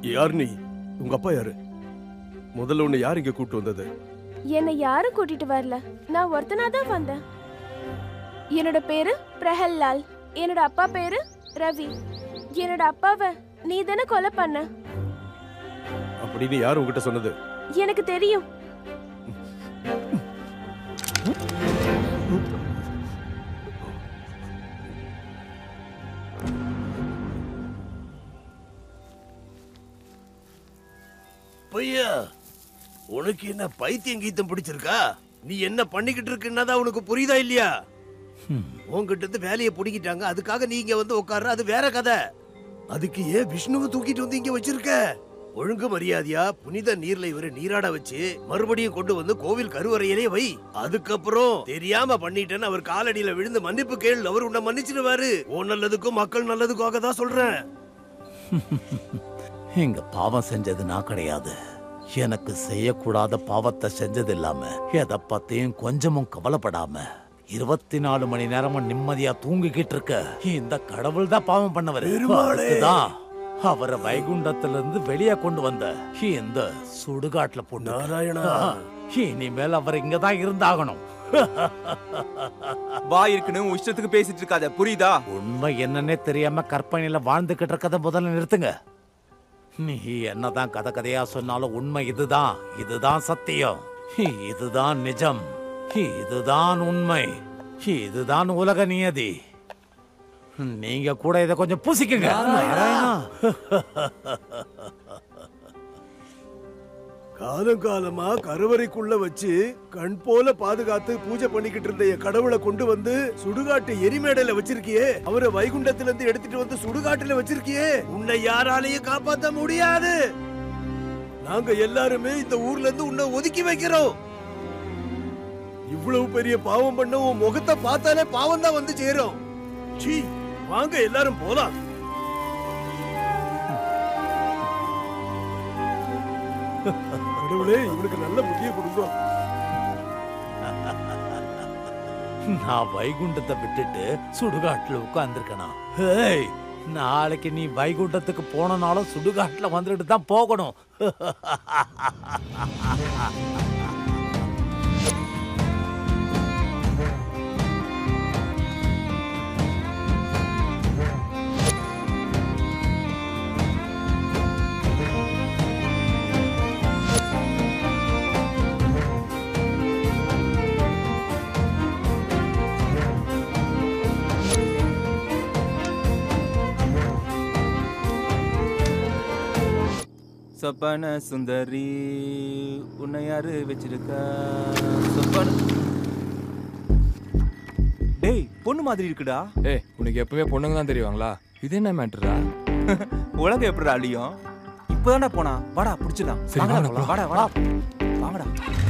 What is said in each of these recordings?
யார் நீ உங்க அப்பா யாரு முதல்ல உன்னை யார் இங்க கூட்டு வந்தது என்னை யாரும் கூட்டிட்டு வரல நான் ஒருத்தனா தான் வந்தேன் என்னோட பேரு பிரஹல்லால் என்னோட அப்பா பேரு ரவி என்னோட அப்பாவை நீ தானே கொலை பண்ண அப்படின்னு யார் உங்ககிட்ட சொன்னது எனக்கு தெரியும் பையா உனக்கு என்ன பைத்தியம் கீத்தம் பிடிச்சிருக்கா நீ என்ன பண்ணிக்கிட்டு இருக்குன்னதான் உனக்கு புரியுதா இல்லையா உன்கிட்ட இருந்து வேலையை பிடிக்கிட்டாங்க அதுக்காக நீ இங்க வந்து உட்கார்ற அது வேற கதை அதுக்கு ஏன் விஷ்ணுவை தூக்கிட்டு வந்து இங்க வச்சிருக்க ஒழுங்கு மரியாதையா புனித நீர்ல இவரை நீராட வச்சு மறுபடியும் கொண்டு வந்து கோவில் கருவறையிலே வை அதுக்கப்புறம் தெரியாம பண்ணிட்டேன்னு அவர் காலடியில விழுந்து மன்னிப்பு கேள் அவர் உன்னை மன்னிச்சிடுவாரு உன் நல்லதுக்கும் மக்கள் நல்லதுக்காக தான் சொல்றேன் இங்க பாவம் செஞ்சது நான் கிடையாது எனக்கு செய்யக்கூடாத பாவத்தை செஞ்சது இல்லாம எதை பத்தியும் கொஞ்சமும் கவலைப்படாம இருபத்தி நாலு மணி நேரமும் நிம்மதியா தூங்கிக்கிட்டு இருக்க இந்த கடவுள் தான் பாவம் பண்ணவர் பெருமாளே! அதுக்குதான் அவரை வைகுண்டத்திலிருந்து வெளியே கொண்டு வந்த இந்த சுடுகாட்டுல போட்டு நாராயணா. இனிமேல் அவர் இங்கதான் இருந்தாகணும் வாய் இருக்குன்னு உன் இஷ்டத்துக்கு பேசிட்டு இருக்காத புரியுதா உண்மை என்னன்னே தெரியாம கற்பனையில வாழ்ந்துகிட்டு இருக்கதை முதல்ல நிறுத்துங்க நீ என்னதான் கதை கதையா சொன்னாலும் உண்மை இதுதான் இதுதான் சத்தியம் இதுதான் நிஜம் இதுதான் உண்மை இதுதான் உலக நியதி நீங்க கூட இதை கொஞ்சம் பூசிக்கங்க நாராயணா. காலம் காலமா கருவறைக்குள்ள வச்சு கண் போல பாதுகாத்து பூஜை பண்ணிக்கிட்டு இருந்த என் கடவுளை கொண்டு வந்து சுடுகாட்டு எரிமேடையில வச்சிருக்கியே அவரை வைகுண்டத்துல இருந்து எடுத்துட்டு வந்து சுடுகாட்டுல வச்சிருக்கியே உன்னை யாராலையும் காப்பாத்த முடியாது நாங்க எல்லாருமே இந்த ஊர்ல இருந்து உன்னை ஒதுக்கி வைக்கிறோம் இவ்வளவு பெரிய பாவம் பண்ண உன் முகத்தை பார்த்தாலே பாவம் தான் வந்து சேரும் சீ வாங்க எல்லாரும் போலாம் கடவுளே இவனுக்கு நல்ல புத்தியை கொடுங்க நான் வைகுண்டத்தை விட்டுட்டு சுடுகாட்டுல உட்கார்ந்துருக்கணும் ஹேய் நாளைக்கு நீ வைகுண்டத்துக்கு போனனாலும் சுடுகாட்டுல வந்துட்டு தான் போகணும் சொப்பன சுந்தரி உன்னை யாரு வச்சிருக்கா சொப்பன டேய் பொண்ணு மாதிரி இருக்குடா ஏய் உனக்கு எப்பவுமே பொண்ணுங்க தான் தெரியுவாங்களா இது என்ன மேட்டரா உலகம் எப்படிடா அழியும் இப்பதான்டா போனா வாடா புடிச்சிடலாம் சரி, வாங்கடா வாங்கடா, போலாம். வாடா வாடா வாங்கடா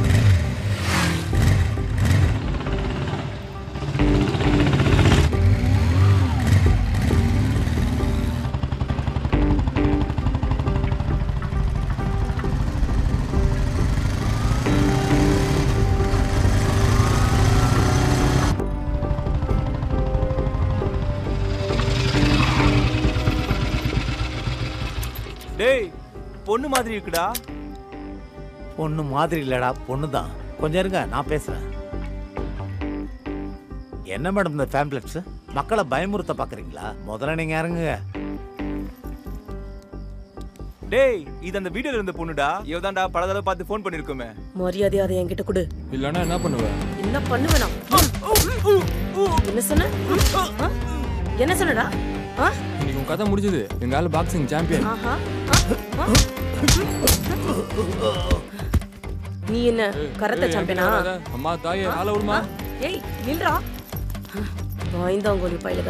டேய் பொண்ணு மாதிரி இருக்குடா பொண்ணு மாதிரி இல்லடா பொண்ணு தான் கொஞ்சம் இருங்க நான் பேசுறேன் என்ன மேடம் இந்த ஃபேம்லெட்ஸ் மக்களை பயமுறுத்த பாக்குறீங்களா முதல்ல நீங்க இறங்குங்க டேய் இது அந்த வீடியோல இருந்த பொண்ணுடா இவதான்டா பல தடவை பார்த்து ஃபோன் பண்ணிருக்கோமே மரியாதை அதை என்கிட்ட கொடு இல்லைன்னா என்ன பண்ணுவ என்ன பண்ணுவேனா என்ன சொன்ன ஆ? என்ன சொன்னடா ஆ? இன்னைக்கு உன் கதை முடிஞ்சது எங்க ஆளு பாக்ஸிங் சாம்பியன் ஆஹா ஆ? ஆ? நீ என்ன கரத்த சாம்பியனா அம்மா தாயே ஆள விடுமா ஏய் நில்றா வாய்ந்தாங்கோலி பயிலுக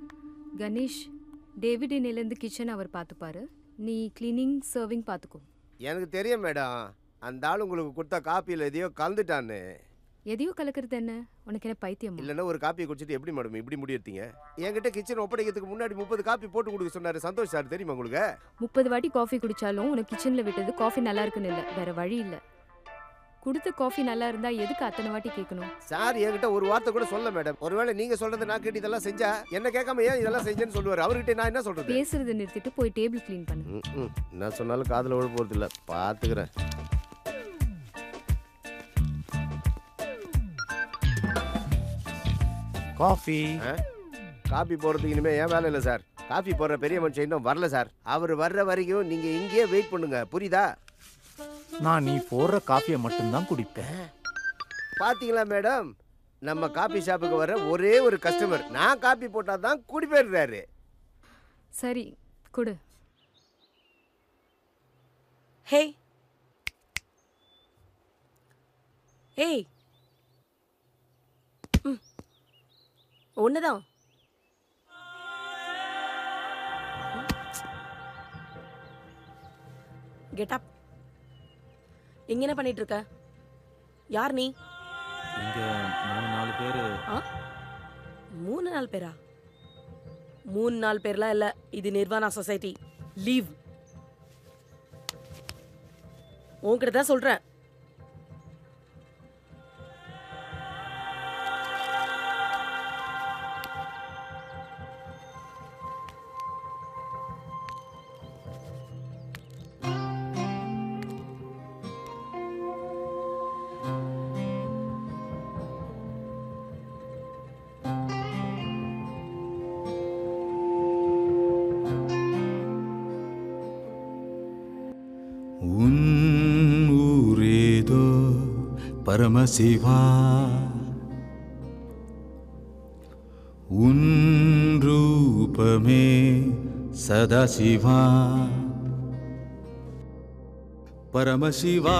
கணேஷ் டேவிட் இன்னிலேருந்து கிச்சன் அவர் பார்த்துப்பாரு நீ க்ளீனிங் சர்விங் பார்த்துக்கோ எனக்கு தெரியும் மேடம் அந்த ஆள் உங்களுக்கு கொடுத்த காப்பியில் எதையோ கலந்துட்டான்னு எதையோ கலக்கிறது என்ன உனக்கு என்ன பைத்தியமா இல்லைன்னா ஒரு காப்பியை குடிச்சிட்டு எப்படி மேடம் இப்படி முடியெடுத்தீங்க என்கிட்ட கிச்சன் ஒப்படைக்கிறதுக்கு முன்னாடி முப்பது காப்பி போட்டு கொடுக்க சொன்னாரு சந்தோஷ் சார் தெரியுமா உங்களுக்கு முப்பது வாட்டி காஃபி குடிச்சாலும் உனக்கு கிச்சன்ல விட்டது காஃபி நல்லா இருக்குன்னு இல்ல வேற வழி இல்ல கொடுத்த காஃபி நல்லா இருந்தா எதுக்கு அத்தனை வாட்டி கேட்கணும் சார் என்கிட்ட ஒரு வார்த்தை கூட சொல்ல மேடம் ஒருவேளை நீங்க சொல்றது நான் கேட்டு இதெல்லாம் செஞ்சா என்ன கேட்காம ஏன் இதெல்லாம் செஞ்சேன்னு சொல்லுவாரு அவர்கிட்ட நான் என்ன சொல்றது பேசுறதை நிறுத்திட்டு போய் டேபிள் க்ளீன் பண்ணு ம், ம். என்ன சொன்னாலும் காதுல விழ போறது இல்ல பாத்துக்கிறேன் காஃபி காபி போடுறதுக்கு இனிமே ஏன் வேலை இல்லை சார் காஃபி போடுற பெரிய மனுஷன் இன்னும் வரல சார் அவர் வர்ற வரைக்கும் நீங்க இங்கேயே வெயிட் பண்ணுங்க புரியுதா நான் நீ போடுற காஃபியை மட்டும்தான் குடிப்பேன் பாத்தீங்களா மேடம் நம்ம காபி ஷாப்புக்கு வர ஒரே ஒரு கஸ்டமர் நான் காபி போட்டா தான் குடி போயிடுறாரு சரி கொடு ஹே ஏய் ம் ஒண்ணுதான் கெட் அப் இங்க என்ன பண்ணிட்டு இருக்க யார் நீ இங்க மூணு நாலு பேரு ஆ மூணு நாள் பேரா மூணு நாள் பேர்லாம் இல்ல இது நிர்வாணா சொசைட்டி லீவ் உன்கிட்ட தான் சொல்றேன் உன் ஊரேதோ பரமசிவா உன் ரூபமே சதாசிவா பரமசிவா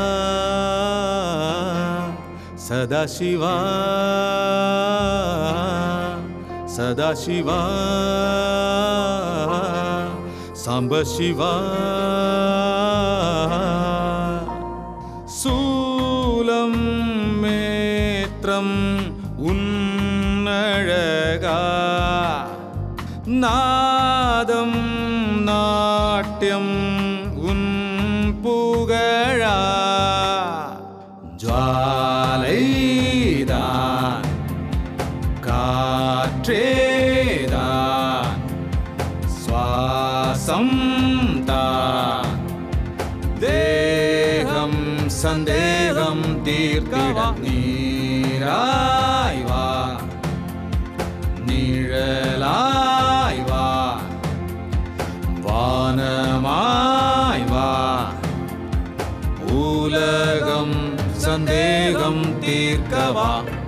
சதாசிவா சதாசிவா சாம்பசிவா சூலம் மேத்திரம் உன்னழகா நாதம் நாட்டியம் உன் புகழா ஜுவாலைதான் காற்றேதான் சுவாசம் தான் தேகம் சந்தேகம் தீர்க்கிட நீராய் வா நிழலாய் வா வானமாய் வா உலகம் சந்தேகம் தீர்க்கவா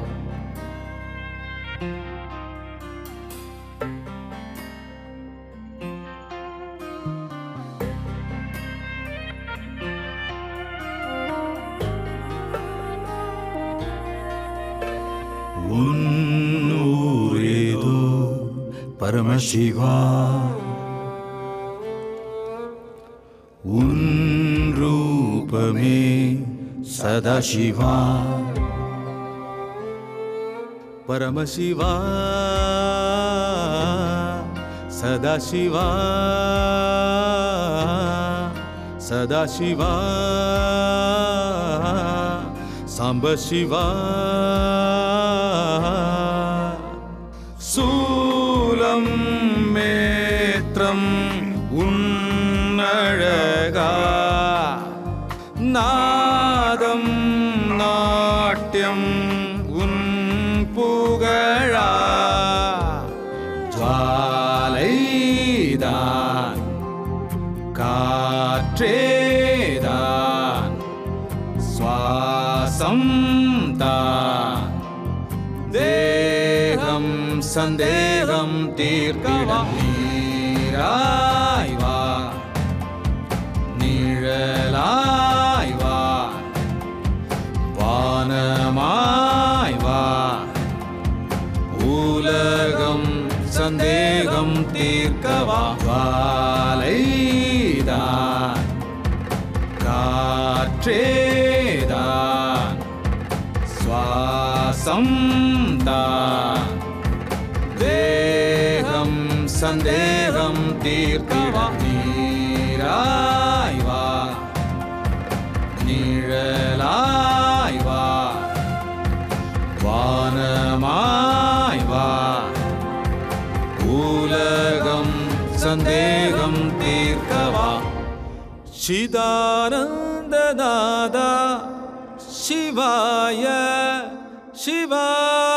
உன்னூரேதோ பரமசிவா உன் ரூபமே சதாசிவா பரமசிவா சதாசிவா சதாசிவா சாம்பசிவா சூலம் மேத்திரம் உன்னழகா நாதம் நாட்டியம் உன் புகழா ஜுவாலைதான் காற்றேதான் சுவாசம் தான் தேகம் சந்தேகம் தீர்க்கிட நீராய் வா நிழலாய் வா வானமாய் வா உலகம் சந்தேகம் தீர்க்கவா வாலைதான் காற்றேதான் சுவாசம் தான் தேகம் சந்தேகம் தீர்த்திட நீராய் வா நிழலாய் வா வானமாய் வா உலகம் சந்தேகம் தீர்க்கவா சிதானந்தநாதா சிவாய சிவாய